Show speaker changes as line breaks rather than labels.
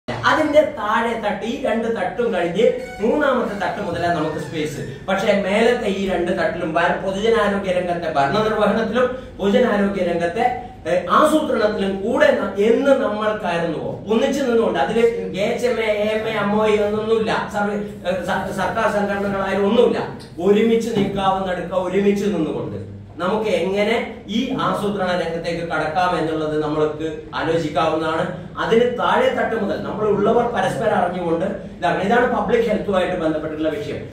അതിന്റെ താഴെ തട്ട് ഈ രണ്ട് തട്ടും കഴിഞ്ഞ് മൂന്നാമത്തെ തട്ട് മുതലേ നമുക്ക് സ്പേസ് പക്ഷേ മേലത്തെ ഈ രണ്ട് തട്ടിലും ഭര- പൊതുജനാരോഗ്യ രംഗത്തെ ഭരണനിർവഹണത്തിലും പൊതുജനാരോഗ്യ രംഗത്തെ ഏഹ്, ആസൂത്രണത്തിലും കൂടെ ന- എന്ന് നമ്മൾക്കായിരുന്നു ഒന്നിച്ചു നിന്നുകൊണ്ട് അതിൽ H M A M A M O എന്നൊന്നുമില്ല സർവ- ഏഹ്, സ- സർക്കാർ സംഘടനകളായാലും ഒന്നുമില്ല ഒരുമിച്ച് നിൽക്കാവുന്നെടുക്ക ഒരുമിച്ച് നിന്നുകൊണ്ട് നമുക്ക് എങ്ങനെ ഈ ആസൂത്രണ രംഗത്തേക്ക് കടക്കാം എന്നുള്ളത് നമ്മൾക്ക് ആലോചിക്കാവുന്നതാണ് അതിന് താഴെ തട്ട് മുതൽ നമ്മൾ ഉള്ളവർ പരസ്പരം അറിഞ്ഞുകൊണ്ട് ഇതാണ് ഇതാണ് പബ്ലിക് ഹെൽത്തുമായിട്ട് ബന്ധപ്പെട്ടിട്ടുള്ള വിഷയം